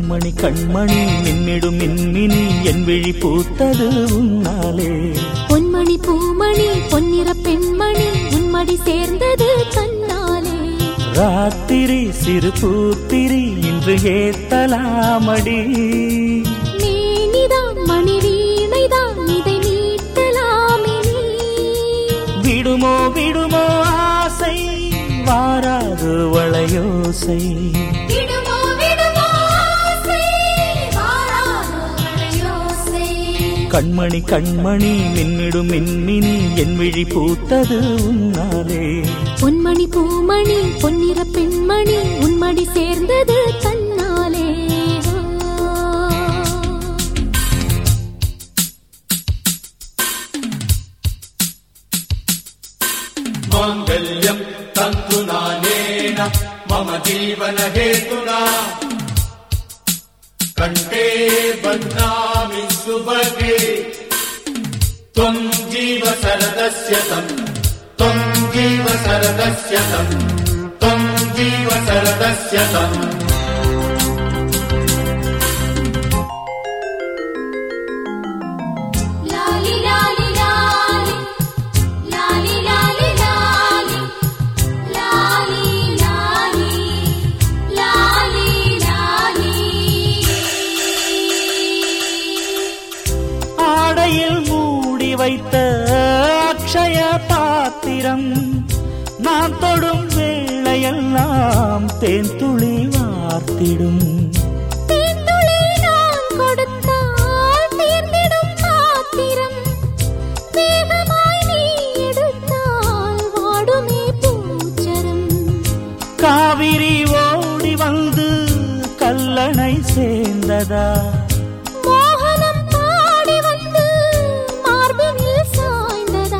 கண்மணி கண்மணி மின்னிடும் மின்மினி என் விழி பூத்தது உன்னாலே பொன்மணி பூமணி பொன்னிற பெண்மணி உன்மடி சேர்ந்தது தன்னாலே ராத்திரி சிறு பூத்திரி இன்று ஏத்தலாமடி மேனிதான் மணி வீணைதான் இதை மீட்டலாமே நீ. விடுமோ விடுமோ ஆசை வாராது வளையோசை விடுமோ விடுமோ ஆசை, வாராதோ மழையோசை. கண்மணி கண்மணி மின்னிடும் மின்மினி என் விழி பூத்தது உன்னாலே பொன்மணி பூமணி பொன்னிற பெண்மணி உன்மடி சேர்ந்தது தன்னாலே माङ्गल्यम् तन्तुनानेन मम जीवनहेतुना कण्ठे बध्नामि सुभगे त्वम् जीव शरदस्य तम् त्वम् जीव शरदस्य तम् त्वम् जीव शरदस्य तम् லாலி லாலி லாலி லாலி லாலி லாலி லாலி லாலி லாலி ஆடையில் மூடி வைத்த அக்ஷய பாத்திரம் நான் தொடும் வேளையெல்லாம் தேன் துளி வார்த்திடும் தேன்துளி நான் கொடுத்தால் தீர்ந்திடும் பாத்திரம் வேகமாய் நீ எடுத்தால் வாடுமே பூச்சரம் காவிரி ஓடி வந்து கல்லணை சேர்ந்ததா மோகனம் பாடி வந்து மார்பினில் சாய்ந்ததா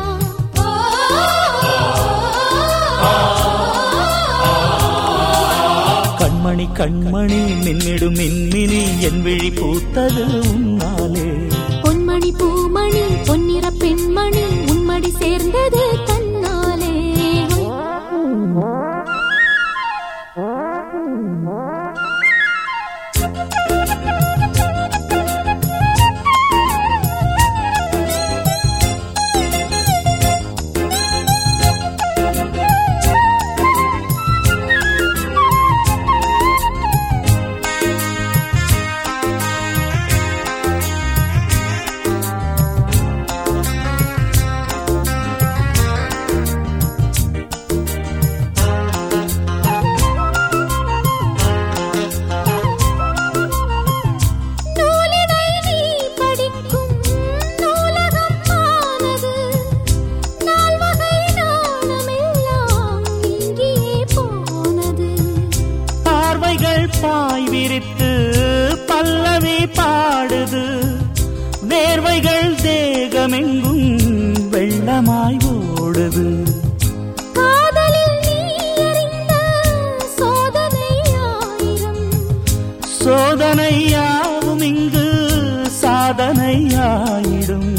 கண்மணி கண்மணி மின்னிடும் மின்மினி என் விழி பூத்தது உன்னாலே பொன்மணி பூமணி பொன்னிற பெண்மணி உன்மடி சேர்ந்தது தன்னாலே நூலினை நீ படிக்கும் நூலகம் ஆனது நால்வகை நாணமெல்லாம் இங்கேயே போனது பார்வைகள் பாய் விரித்து பல்லவி பாடுது வேர்வைகள் தேகமெங்கும் வெள்ளமாய் ஓடுது காதலில் நீ அறிந்த சோதனை ஆயிரம் சோதனையாவும் இங்கு சாதனையாயிடும்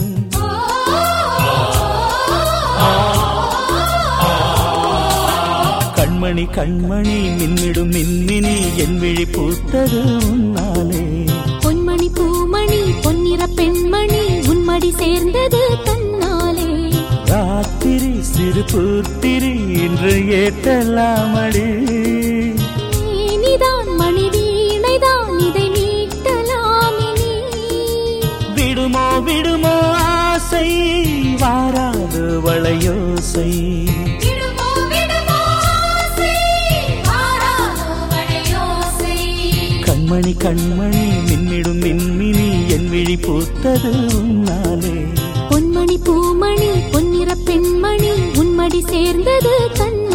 கண்மணி கண்மணி மின்னிடும் மின்மினி என் விழி பூத்தது உன்னாலே பொன்மணி பூமணி பொன்னிற பெண்மணி உன்மடி சேர்ந்தது தன்னாலே ராத்திரி சிறு பூத்திரி இன்று ஏற்றலாமடி நீதான் மணி வீணைதான் இதை மீட்டலாமே நீ விடுமோ விடுமோ ஆசை வாராது வளையோசை விடுமோ விடுமோ ஆசை, வாராதோ மழையோசை. கண்மணி கண்மணி மின்னிடும் மின்மினி என் விழி பூத்தது உன்னாலே பொன்மணி பூமணி பொன்னிற பெண்மணி உன்மடி சேர்ந்தது தன்